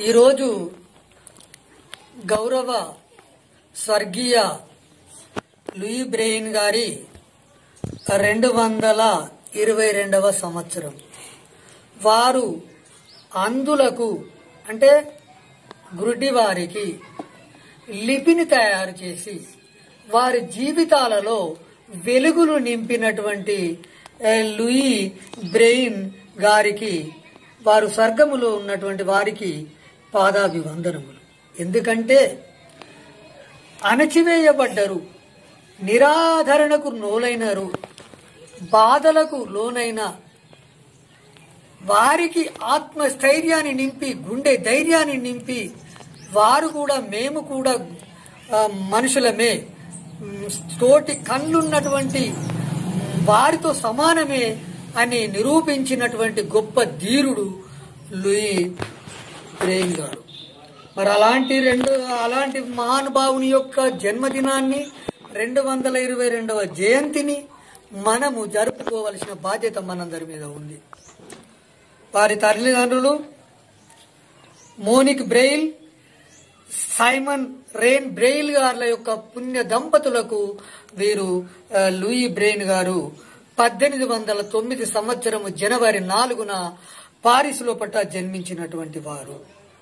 ఈరోజు గౌరవ స్వర్గీయ లూయి బ్రెయిన్ గారి రెండు వందల ఇరవై రెండవ సంవత్సరం వారు అందులకు అంటే గురుడి వారికి లిపిని తయారు చేసి వారి జీవితాలలో వెలుగులు నింపినటువంటి ఏ, లూయి బ్రెయిన్ గారికి వారు స్వర్గములో ఉన్నటువంటి వారికి పాదాభివందనములు ఎందుకంటే అణచివేయబడ్డరు నిరాధరణకు లోనైనరు బాధలకు లోనైన వారికి ఆత్మస్థైర్యాన్ని నింపి గుండె ధైర్యాన్ని నింపి వారు కూడా మేము కూడా ఆ, మనుషులమే మ్, తోటి కళ్ళున్నటువంటి వారితో సమానమే అని నిరూపించినటువంటి గొప్ప ధీరుడు లూయి బ్రెయిన్ గారు మరి అలాంటి రెండు అలాంటి మహానుభావుని యొక్క జన్మదినాన్ని రెండు వందల ఇరవై రెండవ జయంతిని మనము జరుపుకోవలసిన బాధ్యత మనందరి మీద ఉంది వారి తల్లిదండ్రులు Monique Braille Simon Rene Braille గార్ల యొక్క పుణ్య దంపతులకు వీరు ఆ, లూయి బ్రెయిన్ గారు పద్దెనిమిది వందల తొమ్మిది సంవత్సరము జనవరి నాలుగున పారిస్ లోపట జన్మించినటువంటి వారు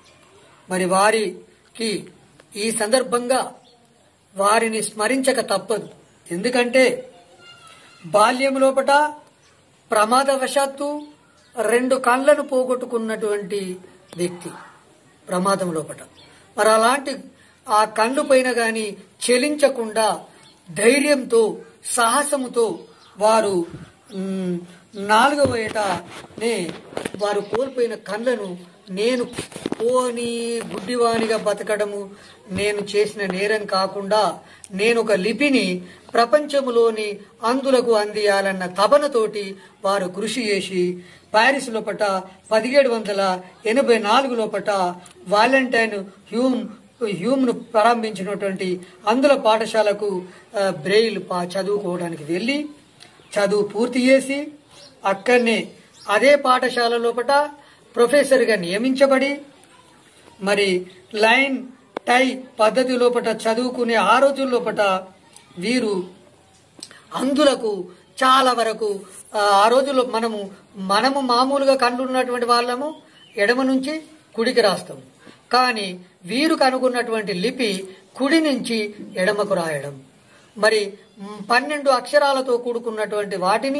మరి వారికి ఈ సందర్భంగా వారిని స్మరించక తప్పదు ఎందుకంటే బాల్యం లోపట ప్రమాదవశాత్తు రెండు కళ్ళను పోగొట్టుకున్నటువంటి వ్యక్తి ప్రమాదం లోపట మరి అలాంటి ఆ కళ్ళు పైన గాని చెలించకుండా ధైర్యంతో సాహసముతో వారు మ్, నాలుగవ ఏటనే వారు కోల్పోయిన కళ్ళను నేను పోని గుడ్డివానిగా బతకడము నేను చేసిన నేరం కాకుండా నేను ఒక లిపిని ప్రపంచములోని అందులకు అందియాలన్న తపనతోటి వారు కృషి చేసి ప్యారిస్ లోపట పదిహేడు వందల ఎనభై నాలుగు లోపట వాలంటైన్ హ్యూమ్ హ్యూమ్ను ప్రారంభించినటువంటి అందుల పాఠశాలకు ఆ, బ్రెయిల్ పా చదువుకోవడానికి వెళ్ళి చదువు పూర్తి చేసి అక్కడనే అదే పాఠశాల లోపట ప్రొఫెసర్గా నియమించబడి మరి లైన్ టై పద్ధతి లోపట చదువుకునే ఆ రోజుల లోపట వీరు అందులకు చాలా వరకు ఆ, ఆ రోజుల్లో మనము మనము మామూలుగా కళ్ళున్నటువంటి వాళ్ళము ఎడమ నుంచి కుడికి రాస్తాం కానీ వీరు కనుగొన్నటువంటి లిపి కుడి నుంచి ఎడమకు రాయడం మరి మ్, పన్నెండు అక్షరాలతో కూడుకున్నటువంటి వాటిని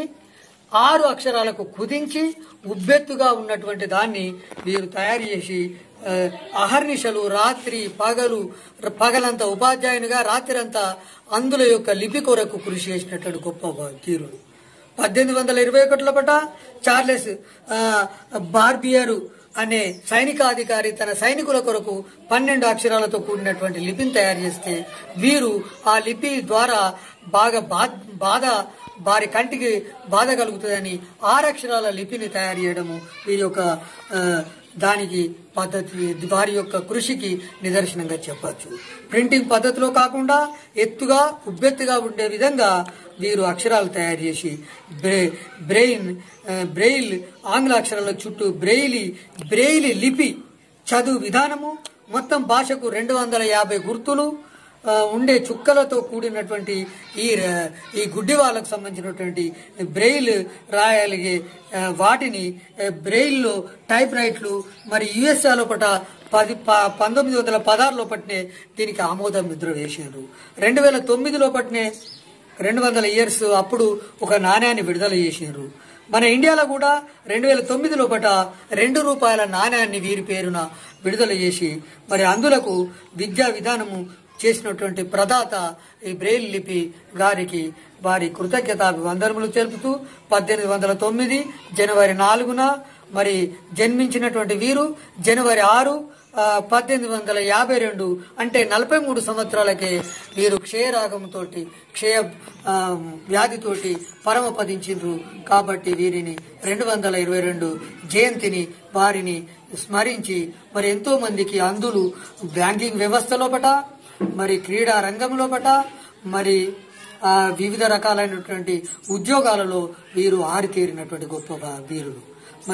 ఆరు అక్షరాలకు కుదించి ఉబ్బెత్తుగా ఉన్నటువంటి దాన్ని వీరు తయారు చేసి ఆ, అహర్నిశలు రాత్రి పగలు ర- పగలంతా ఉపాధ్యాయునిగా రాత్రంతా అందుల యొక్క లిపి కొరకు కృషి చేసినటువంటి గొప్ప తీరుడు పద్దెనిమిది వందల ఇరవై ఒకటిలో పట చార్లెస్ ఆ, బార్బియరు అనే సైనికాధికారి తన సైనికుల కొరకు పన్నెండు అక్షరాలతో కూడినటువంటి లిపిని తయారు చేస్తే వీరు ఆ లిపి ద్వారా బాగా బా- బాధ వారి కంటికి బాధ కలుగుతుందని ఆరు అక్షరాల లిపిని తయారు చేయడము వీరి యొక్క ఆ, దానికి పద్ధతి వారి యొక్క కృషికి నిదర్శనంగా చెప్పచ్చు ప్రింటింగ్ పద్ధతిలో కాకుండా ఎత్తుగా ఉబ్బెత్తుగా ఉండే విధంగా వీరు అక్షరాలు తయారు చేసి బ్రే బ్రెయిన్ ఆ, బ్రెయిల్ ఆంగ్ల అక్షరాల చుట్టూ బ్రెయిలీ బ్రెయిలీ లిపి చదువు విధానము మొత్తం భాషకు రెండు వందల యాభై గుర్తులు ఆ, ఉండే చుక్కలతో కూడినటువంటి ఈ ర- ఈ గుడ్డి వాళ్ళకు సంబంధించినటువంటి బ్రెయిల్ రాయగలిగే ఆ, వాటిని ఆ, బ్రెయిల్లో టైప్ రైట్లు మరి యుఎస్ఏ లోపట పది ప- పంతొమ్మిది వందల పదహారు లోపట్నే దీనికి ఆమోద ముద్ర వేశారు రెండు వేల తొమ్మిది లోపట్నే రెండు వందల ఇయర్స్ అప్పుడు ఒక నాణ్యాన్ని విడుదల చేశారు మన ఇండియాలో కూడా రెండు వేల తొమ్మిది లోపట రెండు రూపాయల నాణ్యాన్ని వీరి పేరున విడుదల చేసి మరి అందులకు విద్యా విధానము చేసినటువంటి ప్రదాత ఈ బ్రెయిల్ లిపి గారికి వారి కృతజ్ఞతాభివందనములు తెలుపుతూ పద్దెనిమిది వందల తొమ్మిది జనవరి నాలుగున మరి జన్మించినటువంటి వీరు జనవరి ఆరు ఆ, పద్దెనిమిది వందల యాభై రెండు అంటే నలభై మూడు సంవత్సరాలకే వీరు క్షయరాగంతో క్షయ ఆ, వ్యాధితోటి పరమపదించిండ్రు కాబట్టి వీరిని రెండు వందల ఇరవై రెండు జయంతిని వారిని స్మరించి మరి ఎంతో మందికి అందులు బ్యాంకింగ్ వ్యవస్థ లోపట మరి క్రీడా రంగం లోపట మరి ఆ, వివిధ రకాలైనటువంటి ఉద్యోగాలలో వీరు ఆరితేరినటువంటి గొప్ప వీరులు మరి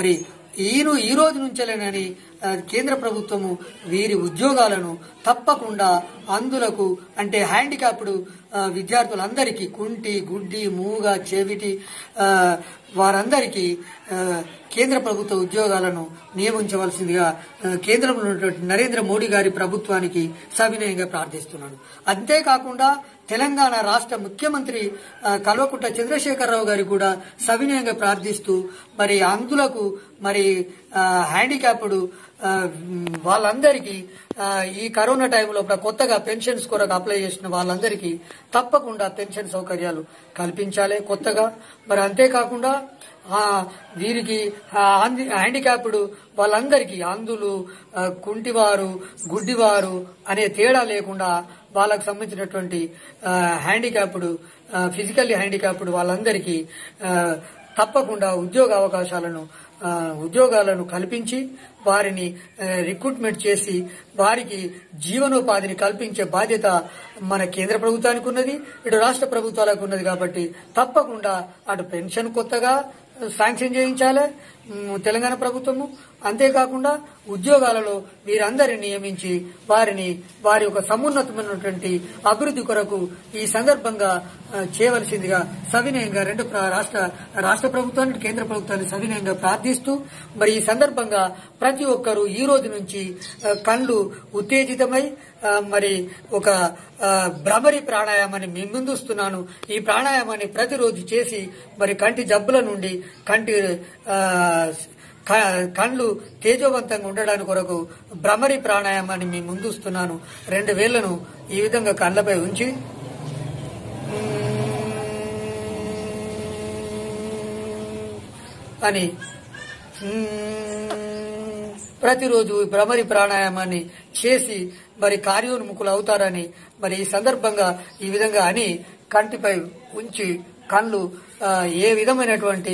ఈను ఈ రోజు నుంచేలేనని ఆ, కేంద్ర ప్రభుత్వము వీరి ఉద్యోగాలను తప్పకుండా అందులకు అంటే హ్యాండిక్యాప్డ్ ఆ, విద్యార్థులందరికీ కుంటి గుడ్డి మూగ చెవిటి ఆ, వారందరికీ ఆ, కేంద్ర ప్రభుత్వ ఉద్యోగాలను నియమించవలసిందిగా ఆ, కేంద్రంలో ఉన్నటువంటి నరేంద్ర మోడీ గారి ప్రభుత్వానికి సవినయంగా ప్రార్థిస్తున్నాను అంతేకాకుండా తెలంగాణ రాష్ట్ర ముఖ్యమంత్రి ఆ, కల్వకుంట్ల చంద్రశేఖరరావు గారి కూడా సవినయంగా ప్రార్థిస్తూ మరి అందులకు మరి ఆ, హ్యాండిక్యాప్డ్ ఆ, మ్, వాళ్ళందరికీ ఆ, ఈ కరోనా టైంలో ఇప్పుడు కొత్తగా పెన్షన్స్ కొరకు అప్లై చేసిన వాళ్ళందరికీ తప్పకుండా పెన్షన్ సౌకర్యాలు కల్పించాలి కొత్తగా మరి అంతేకాకుండా ఆ, వీరికి ఆ, ఆంది- హ్యాండిక్యాప్డ్ వాళ్ళందరికీ అందులు ఆ, కుంటివారు గుడ్డివారు అనే తేడా లేకుండా వాళ్ళకు సంబంధించినటువంటి ఆ, హ్యాండిక్యాప్డ్ ఆ, ఫిజికల్లీ హ్యాండిక్యాప్డ్ వాళ్ళందరికీ ఆ, తప్పకుండా ఉద్యోగ అవకాశాలను ఆ, ఉద్యోగాలను కల్పించి వారిని ఆ, రిక్రూట్మెంట్ చేసి వారికి జీవనోపాధిని కల్పించే బాధ్యత మన కేంద్ర ప్రభుత్వానికి ఉన్నది ఇటు రాష్ట్ర ప్రభుత్వాలకు ఉన్నది కాబట్టి తప్పకుండా అటు పెన్షన్ కొత్తగా శాంక్షన్ చేయించాలి మ్, తెలంగాణ ప్రభుత్వము అంతేకాకుండా ఉద్యోగాలలో వీరందరిని నియమించి వారిని వారి యొక్క సమున్నతమైనటువంటి అభివృద్ధి కొరకు ఈ సందర్భంగా ఆ, చేయవలసిందిగా సవినయంగా రెండు ప్ర- రాష్ట్ర రాష్ట్ర ప్రభుత్వాన్ని కేంద్ర ప్రభుత్వాన్ని సవినయంగా ప్రార్థిస్తూ మరి ఈ సందర్భంగా ప్రతి ఒక్కరూ ఈ రోజు నుంచి ఆ, కళ్ళు ఉత్తేజితమై ఆ, మరి ఒక ఆ, భ్రమరి ప్రాణాయామాన్ని మీ ముందుస్తున్నాను ఈ ప్రాణాయామాన్ని ప్రతిరోజు చేసి మరి కంటి జబ్బుల నుండి కంటి ఆ, క- కళ్ళు తేజోవంతంగా ఉండడానికి కొరకు భ్రమరి ప్రాణాయామాన్ని మీ ముందుస్తున్నాను రెండు వేళ్లను ఈ విధంగా కళ్ళపై ఉంచి అని మ్మ్ ప్రతిరోజు ఈ భ్రమరి ప్రాణాయామాన్ని చేసి మరి కార్యోన్ముఖులు అవుతారని మరి ఈ సందర్భంగా ఈ విధంగా అని కంటిపై ఉంచి కళ్ళు ఆ, ఏ విధమైనటువంటి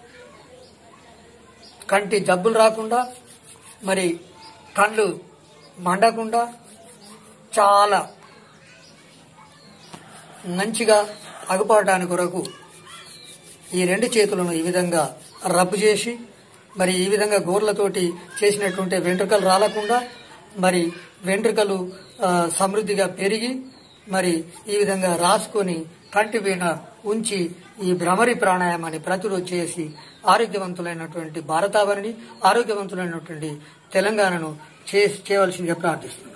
కంటి జబ్బులు రాకుండా మరి కళ్ళు మండకుండా చాలా మంచిగా అగుపడటానికి కొరకు ఈ రెండు చేతులను ఈ విధంగా రబ్ చేసి మరి ఈ విధంగా గోర్లతోటి చేసినటువంటి వెంట్రుకలు రాలకుండా మరి వెంట్రుకలు ఆ, సమృద్ధిగా పెరిగి మరి ఈ విధంగా రాసుకొని కంటి పైన ఉంచి ఈ భ్రమరి ప్రాణాయామాన్ని ప్రతిరోజు చేసి ఆరోగ్యవంతులైనటువంటి భారతావరిని ఆరోగ్యవంతులైనటువంటి తెలంగాణను చే చేయవలసిందిగా ప్రార్థిస్తున్నాను